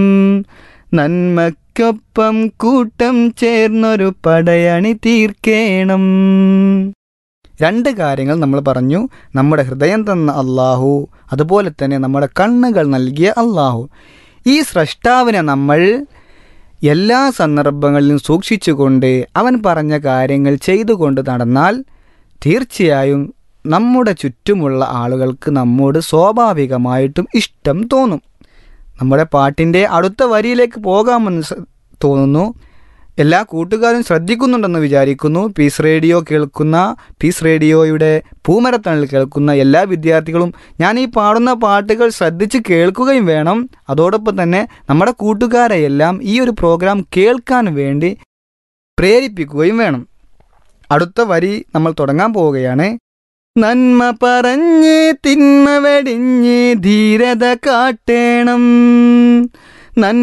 നന്മയ്ക്കൊപ്പം കൂട്ടം ചേർന്നൊരു പടയണി തീർക്കേണം രണ്ട് കാര്യങ്ങൾ നമ്മൾ പറഞ്ഞു നമ്മുടെ ഹൃദയം തന്ന അള്ളാഹു അതുപോലെ തന്നെ നമ്മുടെ കണ്ണുകൾ നൽകിയ അള്ളാഹു ഈ സ്രഷ്ടാവിനെ നമ്മൾ എല്ലാ സന്ദർഭങ്ങളിലും സൂക്ഷിച്ചുകൊണ്ട് അവൻ പറഞ്ഞ കാര്യങ്ങൾ ചെയ്തുകൊണ്ട് നടന്നാൽ തീർച്ചയായും നമ്മുടെ ചുറ്റുമുള്ള ആളുകൾക്ക് നമ്മോട് സ്വാഭാവികമായിട്ടും ഇഷ്ടം തോന്നും നമ്മുടെ പാട്ടിൻ്റെ അടുത്ത വരിയിലേക്ക് പോകാമെന്ന് സ- തോന്നുന്നു എല്ലാ കൂട്ടുകാരും ശ്രദ്ധിക്കുന്നുണ്ടെന്ന് വിചാരിക്കുന്നു പീസ് റേഡിയോ കേൾക്കുന്ന പീസ് റേഡിയോയുടെ പൂമരത്തണിൽ കേൾക്കുന്ന എല്ലാ വിദ്യാർത്ഥികളും ഞാൻ ഈ പാടുന്ന പാട്ടുകൾ ശ്രദ്ധിച്ച് കേൾക്കുകയും വേണം അതോടൊപ്പം തന്നെ നമ്മുടെ കൂട്ടുകാരെയെല്ലാം ഈ ഒരു പ്രോഗ്രാം കേൾക്കാൻ വേണ്ടി പ്രേരിപ്പിക്കുകയും വേണം അടുത്ത വരി നമ്മൾ തുടങ്ങാൻ പോവുകയാണ് നന്മ പറഞ്ഞ് തിന്മ വെടിഞ്ഞ് ധീരത കാട്ടേണം നന്മ